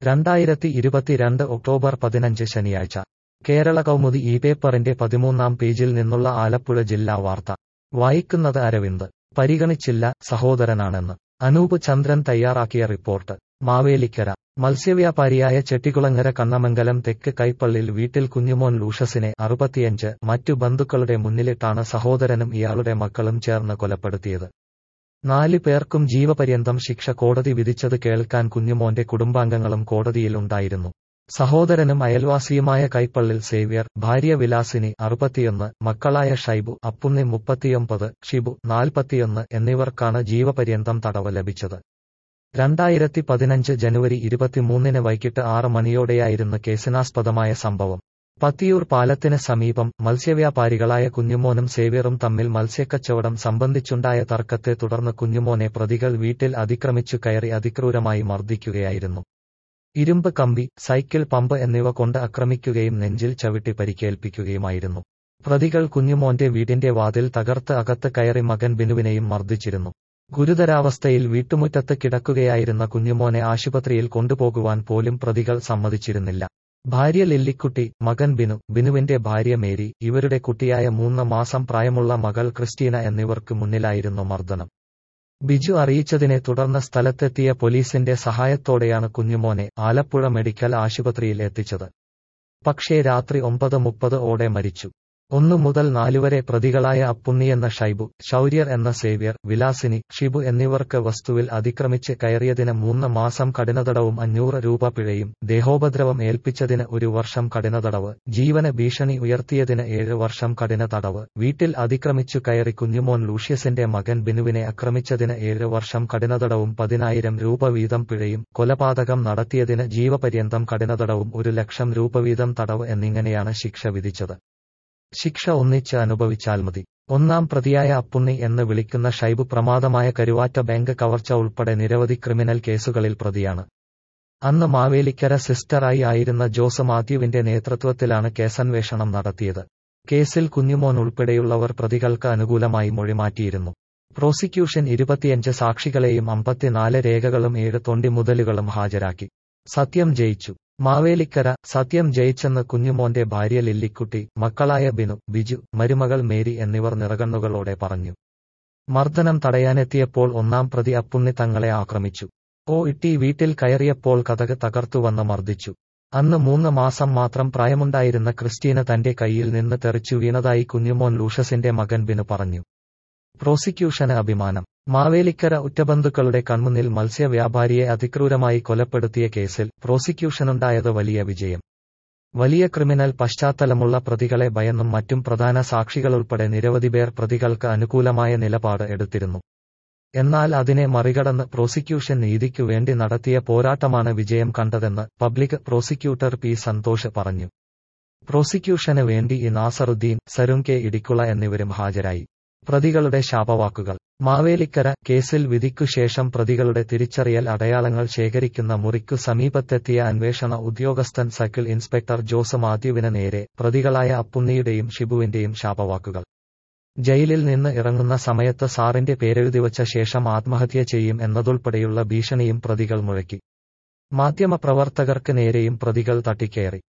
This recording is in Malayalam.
രണ്ടായിരത്തി ഇരുപത്തിരണ്ട് ഒക്ടോബർ പതിനഞ്ച് ശനിയാഴ്ച കേരള കൗമുദി ഈ പേപ്പറിന്റെ പതിമൂന്നാം പേജിൽ നിന്നുള്ള ആലപ്പുഴ ജില്ലാ വാർത്ത വായിക്കുന്നത് അരവിന്ദ് പരിഗണിച്ചില്ല സഹോദരനാണെന്ന് അനൂപ് ചന്ദ്രൻ തയ്യാറാക്കിയ റിപ്പോർട്ട് മാവേലിക്കര മത്സ്യവ്യാപാരിയായ ചെട്ടികുളങ്ങര കണ്ണമംഗലം തെക്ക് കൈപ്പള്ളിൽ വീട്ടിൽ കുഞ്ഞുമോൻ ലൂഷസിനെ അറുപത്തിയഞ്ച് മറ്റു ബന്ധുക്കളുടെ മുന്നിലിട്ടാണ് സഹോദരനും ഇയാളുടെ മക്കളും ചേർന്ന് കൊലപ്പെടുത്തിയത് നാല് പേർക്കും ജീവപര്യന്തം ശിക്ഷ കോടതി വിധിച്ചത് കേൾക്കാൻ കുഞ്ഞുമോന്റെ കുടുംബാംഗങ്ങളും കോടതിയിൽ ഉണ്ടായിരുന്നു സഹോദരനും അയൽവാസിയുമായ കൈപ്പള്ളിൽ സേവ്യർ ഭാര്യ വിലാസിനി അറുപത്തിയൊന്ന് മക്കളായ ഷൈബു അപ്പുണ്ണി മുപ്പത്തിയൊമ്പത് ഷിബു നാൽപ്പത്തിയൊന്ന് എന്നിവർക്കാണ് ജീവപര്യന്തം തടവ് ലഭിച്ചത് രണ്ടായിരത്തി പതിനഞ്ച് ജനുവരി ഇരുപത്തിമൂന്നിന് വൈകിട്ട് ആറ് മണിയോടെയായിരുന്നു കേസിനാസ്പദമായ സംഭവം പത്തിയൂർ പാലത്തിന് സമീപം മത്സ്യവ്യാപാരികളായ കുഞ്ഞുമോനും സേവ്യറും തമ്മിൽ മത്സ്യക്കച്ചവടം സംബന്ധിച്ചുണ്ടായ തർക്കത്തെ തുടർന്ന് കുഞ്ഞുമോനെ പ്രതികൾ വീട്ടിൽ അതിക്രമിച്ചു കയറി അതിക്രൂരമായി മർദ്ദിക്കുകയായിരുന്നു ഇരുമ്പ് കമ്പി സൈക്കിൾ പമ്പ് എന്നിവ കൊണ്ട് ആക്രമിക്കുകയും നെഞ്ചിൽ ചവിട്ടി പരിക്കേൽപ്പിക്കുകയുമായിരുന്നു പ്രതികൾ കുഞ്ഞുമോന്റെ വീടിന്റെ വാതിൽ തകർത്ത് അകത്ത് കയറി മകൻ ബിനുവിനെയും മർദ്ദിച്ചിരുന്നു ഗുരുതരാവസ്ഥയിൽ വീട്ടുമുറ്റത്ത് കിടക്കുകയായിരുന്ന കുഞ്ഞുമോനെ ആശുപത്രിയിൽ കൊണ്ടുപോകുവാൻ പോലും പ്രതികൾ സമ്മതിച്ചിരുന്നില്ല ഭാര്യ ലില്ലിക്കുട്ടി മകൻ ബിനു ബിനുവിന്റെ ഭാര്യ മേരി ഇവരുടെ കുട്ടിയായ മൂന്ന് മാസം പ്രായമുള്ള മകൾ ക്രിസ്റ്റീന എന്നിവർക്ക് മുന്നിലായിരുന്നു മർദ്ദനം ബിജു അറിയിച്ചതിനെ തുടർന്ന് സ്ഥലത്തെത്തിയ പോലീസിന്റെ സഹായത്തോടെയാണ് കുഞ്ഞുമോനെ ആലപ്പുഴ മെഡിക്കൽ ആശുപത്രിയിൽ എത്തിച്ചത് പക്ഷേ രാത്രി ഒമ്പത് മുപ്പത് ഓടെ മരിച്ചു ഒന്നു മുതൽ നാലുവരെ പ്രതികളായ അപ്പുണ്ണി എന്ന ഷൈബു ശൗര്യർ എന്ന സേവ്യർ വിലാസിനി ഷിബു എന്നിവർക്ക് വസ്തുവിൽ അതിക്രമിച്ച് കയറിയതിന് മൂന്ന് മാസം കഠിനതടവും അഞ്ഞൂറ് രൂപ പിഴയും ദേഹോപദ്രവം ഏൽപ്പിച്ചതിന് ഒരു വർഷം കഠിനതടവ് ജീവന ഭീഷണി ഉയർത്തിയതിന് ഏഴ് വർഷം കഠിന തടവ് വീട്ടിൽ അതിക്രമിച്ചു കയറി കുഞ്ഞുമോൻ ലൂഷ്യസിന്റെ മകൻ ബിനുവിനെ ആക്രമിച്ചതിന് ഏഴ് വർഷം കഠിനതടവും പതിനായിരം രൂപ വീതം പിഴയും കൊലപാതകം നടത്തിയതിന് ജീവപര്യന്തം കഠിനതടവും ഒരു ലക്ഷം രൂപ വീതം തടവ് എന്നിങ്ങനെയാണ് ശിക്ഷ വിധിച്ചത് ശിക്ഷ ഒന്നിച്ച് അനുഭവിച്ചാൽ മതി ഒന്നാം പ്രതിയായ അപ്പുണ്ണി എന്ന് വിളിക്കുന്ന ഷൈബു പ്രമാദമായ കരുവാറ്റ ബാങ്ക് കവർച്ച ഉൾപ്പെടെ നിരവധി ക്രിമിനൽ കേസുകളിൽ പ്രതിയാണ് അന്ന് മാവേലിക്കര സിസ്റ്ററായി ആയിരുന്ന ജോസ് മാത്യുവിന്റെ നേതൃത്വത്തിലാണ് കേസന്വേഷണം നടത്തിയത് കേസിൽ കുഞ്ഞുമോൻ ഉൾപ്പെടെയുള്ളവർ പ്രതികൾക്ക് അനുകൂലമായി മൊഴിമാറ്റിയിരുന്നു പ്രോസിക്യൂഷൻ ഇരുപത്തിയഞ്ച് സാക്ഷികളെയും അമ്പത്തിനാല് രേഖകളും ഏഴ് തൊണ്ടി മുതലുകളും ഹാജരാക്കി സത്യം ജയിച്ചു മാവേലിക്കര സത്യം ജയിച്ചെന്ന് കുഞ്ഞുമോന്റെ ഭാര്യ ലില്ലിക്കുട്ടി മക്കളായ ബിനു ബിജു മരുമകൾ മേരി എന്നിവർ നിറകണ്ണുകളോടെ പറഞ്ഞു മർദ്ദനം തടയാനെത്തിയപ്പോൾ ഒന്നാം പ്രതി അപ്പുണ്ണി തങ്ങളെ ആക്രമിച്ചു ഓ ഇട്ടി വീട്ടിൽ കയറിയപ്പോൾ കഥക് തകർത്തുവന്ന് മർദ്ദിച്ചു അന്ന് മൂന്ന് മാസം മാത്രം പ്രായമുണ്ടായിരുന്ന ക്രിസ്റ്റീന തന്റെ കയ്യിൽ നിന്ന് തെറിച്ചു വീണതായി കുഞ്ഞുമോൻ ലൂഷസിന്റെ മകൻ ബിനു പറഞ്ഞു പ്രോസിക്യൂഷന് അഭിമാനം മാവേലിക്കര ഉറ്റബന്ധുക്കളുടെ കൺമുന്നിൽ മത്സ്യവ്യാപാരിയെ അതിക്രൂരമായി കൊലപ്പെടുത്തിയ കേസിൽ പ്രോസിക്യൂഷനുണ്ടായത് വലിയ വിജയം വലിയ ക്രിമിനൽ പശ്ചാത്തലമുള്ള പ്രതികളെ ഭയന്നും മറ്റും പ്രധാന സാക്ഷികളുൾപ്പെടെ നിരവധി പേർ പ്രതികൾക്ക് അനുകൂലമായ നിലപാട് എടുത്തിരുന്നു എന്നാൽ അതിനെ മറികടന്ന് പ്രോസിക്യൂഷൻ നീതിക്കു വേണ്ടി നടത്തിയ പോരാട്ടമാണ് വിജയം കണ്ടതെന്ന് പബ്ലിക് പ്രോസിക്യൂട്ടർ പി സന്തോഷ് പറഞ്ഞു പ്രോസിക്യൂഷന് വേണ്ടി ഇ നാസറുദ്ദീൻ സരും കെ ഇടിക്കുള എന്നിവരും ഹാജരായി പ്രതികളുടെ ശാപവാക്കുകൾ മാവേലിക്കര കേസിൽ വിധിക്കുശേഷം പ്രതികളുടെ തിരിച്ചറിയൽ അടയാളങ്ങൾ ശേഖരിക്കുന്ന മുറിക്കു സമീപത്തെത്തിയ അന്വേഷണ ഉദ്യോഗസ്ഥൻ സക്കിൾ ഇൻസ്പെക്ടർ ജോസ് മാത്യുവിന് നേരെ പ്രതികളായ അപ്പുണ്ണിയുടെയും ഷിബുവിന്റെയും ശാപവാക്കുകൾ ജയിലിൽ നിന്ന് ഇറങ്ങുന്ന സമയത്ത് സാറിന്റെ പേരെഴുതിവച്ച ശേഷം ആത്മഹത്യ ചെയ്യും എന്നതുൾപ്പെടെയുള്ള ഭീഷണിയും പ്രതികൾ മുഴക്കി മാധ്യമപ്രവർത്തകർക്ക് നേരെയും പ്രതികൾ തട്ടിക്കയറി